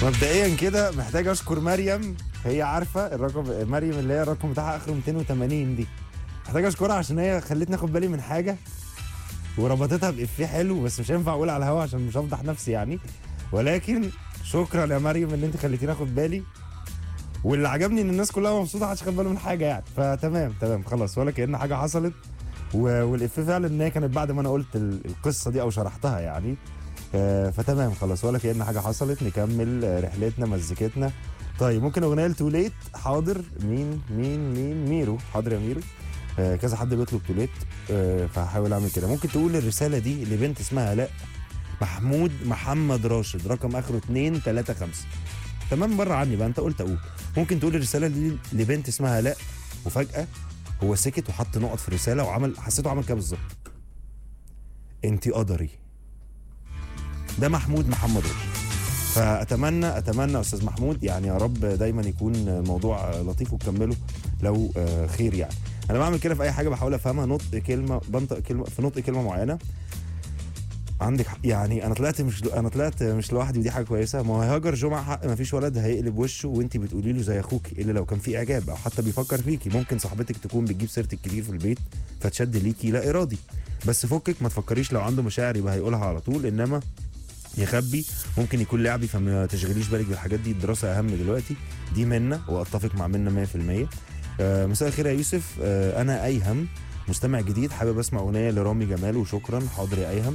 مبدئيا كده محتاج اشكر مريم هي عارفه الرقم مريم اللي هي الرقم بتاعها اخره 280 دي محتاج اشكرها عشان هي خلتني اخد بالي من حاجه وربطتها بافيه حلو بس مش هينفع اقول على الهوا عشان مش هفضح نفسي يعني ولكن شكرا يا مريم ان انت خليتيني اخد بالي واللي عجبني ان الناس كلها مبسوطه محدش خد باله من حاجه يعني فتمام تمام خلاص ولا كان حاجه حصلت و- والافيه فعلا ان هي كانت بعد ما انا قلت ال- القصه دي او شرحتها يعني آه، فتمام خلاص ولا كأن حاجه حصلت نكمل آه، رحلتنا مزيكتنا طيب ممكن اغنيه لتوليت حاضر مين مين مين ميرو حاضر يا ميرو آه كذا حد بيطلب توليت آه فهحاول اعمل كده ممكن تقول الرساله دي لبنت اسمها لا محمود محمد راشد رقم اخره 235 تمام بره عني بقى انت قلت اقول ممكن تقول الرساله دي لبنت اسمها لا وفجاه هو سكت وحط نقط في الرساله وعمل حسيته عمل كده بالظبط انت قدري ده محمود محمد راشد فاتمنى اتمنى استاذ محمود يعني يا رب دايما يكون الموضوع لطيف وتكمله لو آه، خير يعني انا بعمل كده في اي حاجه بحاول افهمها نطق كلمه بنطق كلمه في نطق كلمه معينه عندك حق يعني انا طلعت مش انا طلعت مش لوحدي ودي حاجه كويسه ما هو هاجر جمعه حق ما فيش ولد هيقلب وشه وانت بتقولي له زي اخوك الا لو كان في اعجاب او حتى بيفكر فيكي ممكن صاحبتك تكون بتجيب سيرتك كتير في البيت فتشد ليكي لا ارادي بس فكك ما تفكريش لو عنده مشاعر يبقى هيقولها على طول انما يخبي ممكن يكون لعبي فما تشغليش بالك بالحاجات دي الدراسه اهم دلوقتي دي منا واتفق مع منا 100% آه مساء الخير يا يوسف آه انا ايهم مستمع جديد حابب اسمع اغنيه لرامي جمال وشكرا حاضر يا ايهم